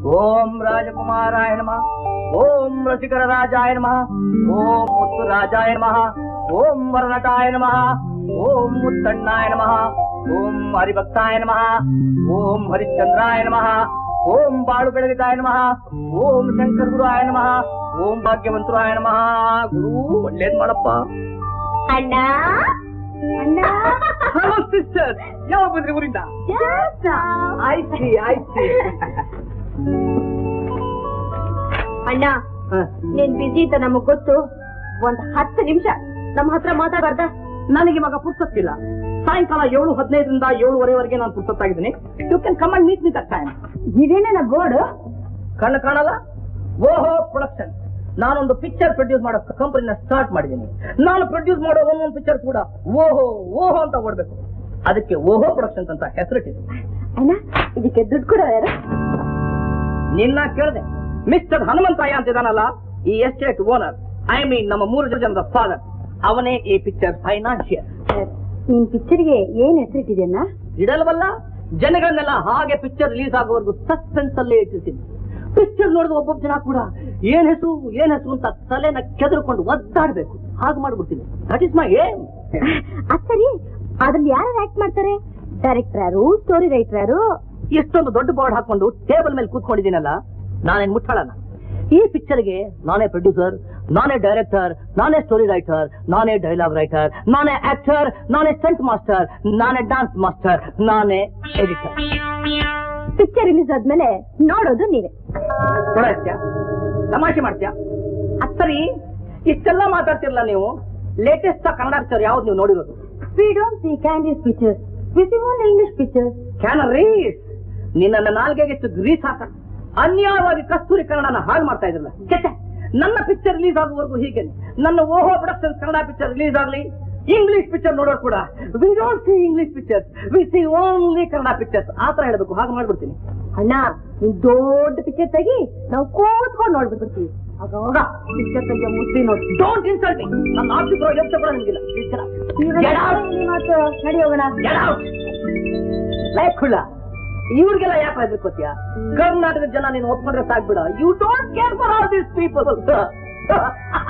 ಓಂ ರಾಜಕುಮಾರಾಯ ನಮಃ ಓಂ ರಸಿಕರ ರಾಜಾಯ ನಮಃ ಓಂ ಮುತ್ತು ರಾಜಾಯ ನಮಃ ಓಂ ವರನಟಾಯ ನಮಃ ಓಂ ಮುತ್ತಣ್ಣಾಯ ನಮಃ ಓಂ ಹರಿಭಕ್ತಾಯ ನಮಃ ಓಂ ಹರಿಶ್ಚಂದ್ರಾಯ ನಮಃ ಓಂ ಬಾಳು ಬೆಳಗಿದಾಯ ನಮಃ ಓಂ ಶಂಕರ ಗುರುವಾಯ ನಮಃ ಓಂ ಭಾಗ್ಯವಂತರಾಯ ನಮಃ ಗುರು ಒಳ್ಳೇದ್ ಮಾಡಪ್ಪ ಅಣ್ಣ ಅಣ್ಣ ಹಲೋ ಸಿಸ್ಟರ್ ಯಾವ ಬಂದ್ರಿ ಊರಿಂದ ಆಯ್ತಿ ಆಯ್ತಿ ಅಣ್ಣ ನೀನ್ ಬಿಸಿ ಅಂತ ನಮಗ್ ಗೊತ್ತು ಒಂದ್ ಹತ್ತು ನಿಮಿಷ ನಮ್ಮ ಹತ್ರ ಮಾತಾಡಬಾರ್ದ ನನಗೆ ಮಗ ಪುರ್ಸತ್ತಿಲ್ಲ ಸಾಯಂಕಾಲ ಏಳು ಹದಿನೈದರಿಂದ ಏಳುವರೆವರೆಗೆ ನಾನು ಪುರ್ಸತ್ತಾಗಿದ್ದೀನಿ you can come and meet me that time ಇದೇನ ಬೋರ್ಡ್ ಕಣ್ಣು ಕಾಣಲ್ಲ ಓಹೋ ಪ್ರೊಡಕ್ಷನ್ ನಾನೊಂದು ಪಿಕ್ಚರ್ ಪ್ರೊಡ್ಯೂಸ್ ಮಾಡೋ ಕಂಪನಿನ ಸ್ಟಾರ್ಟ್ ಮಾಡಿದ್ದೀನಿ ನಾನು ಪ್ರೊಡ್ಯೂಸ್ ಮಾಡೋ ಒಂದೊಂದು ಪಿಕ್ಚರ್ ಕೂಡ ಓಹೋ ಓಹೋ ಅಂತ ಓಡ್ಬೇಕು ಅದಕ್ಕೆ ಓಹೋ ಪ್ರೊಡಕ್ಷನ್ಸ್ ಅಂತ ಹೆಸರಿಟ್ಟಿದೆ ಅಣ್ಣ ಇದಕ್ಕೆ ದುಡ್ಡು ಕೊಡೋ ಯಾರು ನಿನ್ನ ಕೇಳಿದೆ ಮಿಸ್ಟರ್ ಹನುಮಂತಯ್ಯ ಅಂತಿದಾನಲ್ಲ ಈ ಎಸ್ಟೇಟ್ ಓನರ್ ಐ ಮೀನ್ ನಮ್ಮ ಮೂರು ಜನದ ಫಾದರ್ ಅವನೇ ಈ ಪಿಕ್ಚರ್ ಫೈನಾನ್ಷಿಯರ್ ನಿನ್ ಪಿಕ್ಚರ್ಗೆ ಏನ್ ಹೆಸರಿಟ್ಟಿದ್ಯಣ್ಣ ಇಡಲ್ವಲ್ಲ ಜನಗಳನ್ನೆಲ್ಲ ಹಾಗೆ ಪಿಕ್ಚರ್ ರಿಲೀಸ್ ಆಗೋವರೆಗೂ ಸಸ್ಪೆನ್ಸ್ ಅಲ್ಲೇ ಇಟ್ಟಿರ್ತೀನಿ ಪಿಕ್ಚರ್ ನೋಡಿದ ಒಬ್ಬೊಬ್ಬ ಜನ ಕೂಡ ಏನ್ ಹೆಸರು ಏನ್ ಹೆಸರು ಅಂತ ತಲೆನ ಕೆದರ್ಕೊಂಡು ಒದ್ದಾಡ್ಬೇಕು ಹಾಗೆ ಮಾಡ್ಬಿಡ್ತೀನಿ ದಟ್ ಇಸ್ ಮೈ ಏಮ್ ಅದ್ ಸರಿ ಅದ್ರಲ್ಲಿ ಯಾರು ಆಕ್ಟ್ ಮಾಡ್ತಾರೆ ಡೈರೆಕ್ಟರ್ ಯಾರು ಸ್ಟೋರಿ ರೈಟರ್ ಯಾರು ಎಷ್ಟೊಂದು ದೊಡ್ಡ ಬೋರ್ಡ್ ಹಾಕೊಂಡು ಟೇಬಲ್ ಮೇಲೆ ಕೂತ್ಕೊಂಡಿದ್ದೀನಲ್ಲ ನಾನೇನ್ ಮುಟ್ಟಾಳಲ್ಲ ಈ ಪಿಕ್ಚರ್ಗೆ ನಾನೇ ಪ್ರೊಡ್ಯೂಸರ್ ನಾನೇ ಡೈರೆಕ್ಟರ್ ನಾನೇ ಸ್ಟೋರಿ ರೈಟರ್ ನಾನೇ ಡೈಲಾಗ್ ರೈಟರ್ ನಾನೇ ಆಕ್ಟರ್ ನಾನೇ ಸ್ಟಂಟ್ ಮಾಸ್ಟರ್ ನಾನೇ ಡಾನ್ಸ್ ಮಾಸ್ಟರ್ ನಾನೇ ಎಡಿಟರ್ ಪಿಕ್ಚರ್ ರಿಲೀಸ್ ಆದ್ಮೇಲೆ ನೋಡೋದು ನೀವೇ ನೋಡ್ತ್ಯಾ ತಮಾಷೆ ಮಾಡ್ತ್ಯಾ ಅದ್ ಸರಿ ಇಷ್ಟೆಲ್ಲ ಮಾತಾಡ್ತಿರಲ್ಲ ನೀವು ಲೇಟೆಸ್ಟ್ ಕನ್ನಡ ಪಿಕ್ಚರ್ ಯಾವ್ದು ನೀವು ನೋಡಿರೋದು we don't see candies pictures we see only English pictures can ರೀಸ್ ನಿನ್ನ ನಾಲ್ಗೆಗೆ ಎಷ್ಟು ಗ್ರೀಸ್ ಹಾಕ ಅನ್ಯಾಯವಾಗಿ ಕಸ್ತೂರಿ ಕನ್ನಡನ ಹಾಳು ಮಾಡ್ತಾ ಇದ್ರಲ್ಲ ಕೆಟ್ಟ ನನ್ನ ಪಿಕ್ಚರ್ ರಿಲೀಸ್ ಆಗುವವರೆಗೂ ಹೀಗೆ ನನ್ನ ಓಹೋ ಪ್ರೊಡಕ್ಷನ್ ಕನ್ನಡ ಪಿಕ್ಚರ್ ರಿಲೀಸ್ ಆಗಲಿ ಇಂಗ್ಲಿಷ್ ಪಿಕ್ಚರ್ ನೋಡೋರು ಕೂಡ we don't see English pictures we see only Kannada pictures ಆ ತರ ಹೇಳ್ಬೇಕು ಹಾಗೆ ಮಾಡ್ಬಿಡ್ತೀನಿ ಅಣ್ಣ ನೀನ್ ದೊಡ್ಡ ಪಿಕ್ಚರ್ ತೆಗಿ ನಾವು ಕೂತ್ಕೊಂಡು ನೋಡ್ಬಿಡ್ತೀವಿ ಆಗ ಪಿಕ್ಚರ್ ತೆಗಿಯೋ ಮುಸ್ಲಿ ನೋಡಿ ಡೋಂಟ್ ಇನ್ಸಲ್ಟ್ ಮೀ ನನ್ನ ಆಫೀಸ್ ಯೋಚನೆ ಕೂಡ ನಿಮ್ಗಿಲ್ಲ Get out. ಮಾತು ನಡಿ ಹೋಗೋಣ Get out! ಲೈಫ್ ಖುಲ್ಲ ಇವ್ರಿಗೆಲ್ಲ ಯಾಕೆ ಹೆದರ್ಕೋತೀಯ ಕರ್ನಾಟಕದ ಜನ ನೀನು ಒಪ್ಕೊಂಡ್ರೆ ಸಾಕ್ಬಿಡ you don't care for all these people